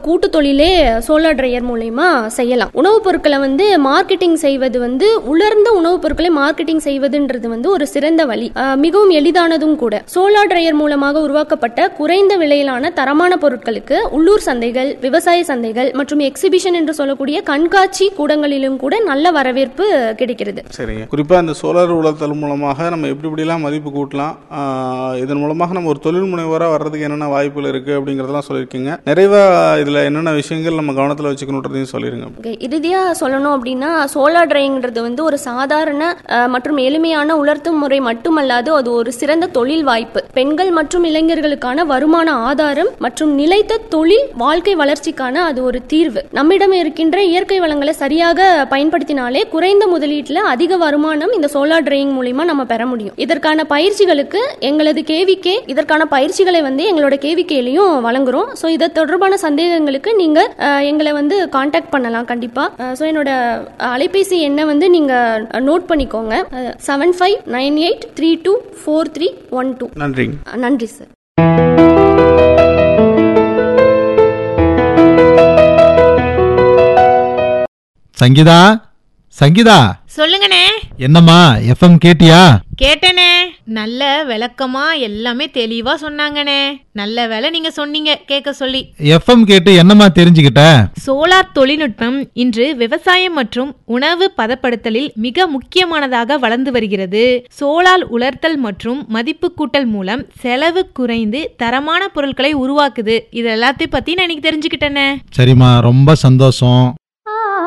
கூட்டு தொழிலே solar dryer மூலயமா செய்யலாம் உணவுப் பொருட்களை வந்து மார்க்கெட்டிங் செய்வது வந்து உலர்ந்த உணவுப் பொருட்களை மார்க்கெட்டிங் செய்வதுன்றது வந்து ஒரு சிறந்த வழி அஹ், மிகவும் எளிதானதும் கூட சோலார் ட்ரையர் மூலமாக உருவாக்கப்பட்ட குறைந்த விலையிலான தரமான பொருட்களுக்கு உள்ளூர் சந்தைகள் விவசாய சந்தைகள் மற்றும் எக்ஸிபிஷன் என்று சொல்லக்கூடிய கண்காட்சி கூடங்களிலும் கூட நல்ல வரவேற்பு கிடைக்கிறது சரிங்க குறிப்பாக இந்த சோலார் உலர்த்தல் மூலமாக நம்ம எப்படி எப்படிலாம் மதிப்பு கூட்டலாம் ஆஹ் இதன் மூலமாக நம்ம ஒரு தொழில் முனைவோராக வர்றதுக்கு என்னென்ன வாய்ப்புகள் இருக்குது அப்படிங்கிறதெல்லாம் சொல்லியிருக்கீங்க நிறைவாக இதில் என்னென்ன விஷயங்கள் நம்ம கவனத்தில் வச்சுக்கணுன்றதையும் சொல்லிடுங்க ஓகே இறுதியா சொல்லணும் அப்படின்னா சோலார் ட்ரைங்கிறது வந்து ஒரு சாதாரண அஹ், மற்றும் எளிமையான உலர்த்தும் முறை மட்டுமல்லாது அது ஒரு சிறந்த தொழில் வாய்ப்பு பெண்கள் மற்றும் இளைஞர்களுக்கான வருமான ஆதாரம் மற்றும் நிலைத்த தொழில் வாழ்க்கை வளர்ச்சிக்கான அது ஒரு தீர்வு நம்மிடம் இருக்கின்ற இயற்கை வளங்களை சரியாக பயன்படுத்தினாலே குறைந்த முதலீட்டுல அதிக வருமானம் இந்த சோலார் ட்ரையிங் மூலியமா நம்ம பெற முடியும் இதற்கான பயிற்சிகளுக்கு எங்களது கேவிகே இதற்கான பயிற்சிகளை வந்து எங்களோட கேவிகேலையும் வழங்குறோம் ஸோ இதை தொடர்பான சந்தேகங்களுக்கு நீங்க அஹ், எங்களை வந்து காண்டாக்ட் பண்ணலாம் கண்டிப்பா ஸோ என்னோட அலைபேசி எண்ணை வந்து நீங்க நோட் பண்ணிக்கோங்க seven five nine eight three two four three one two நன்றிங்க நன்றி சார் சங்கீதா சங்கீதா சொல்லுங்கண்ணே என்னம்மா எஃப்எம் கேட்டியா கேட்டேனே நல்ல விளக்கமா எல்லாமே தெளிவா சொன்னாங்கண்ணே நல்ல வேலை நீங்க சொன்னீங்க கேட்க சொல்லி எஃப்எம் கேட்டு என்னம்மா தெரிஞ்சுக்கிட்ட சோலார் தொழில்நுட்பம் இன்று விவசாயம் மற்றும் உணவு பதப்படுத்தலில் மிக முக்கியமானதாக வளர்ந்து வருகிறது சோலார் உலர்த்தல் மற்றும் மதிப்பு கூட்டல் மூலம் செலவு குறைந்து தரமான பொருட்களை உருவாக்குது இது எல்லாத்தையும் பத்தி நான் இன்னைக்கு தெரிஞ்சுக்கிட்டேனே சரிம்மா ரொம்ப சந்தோஷம்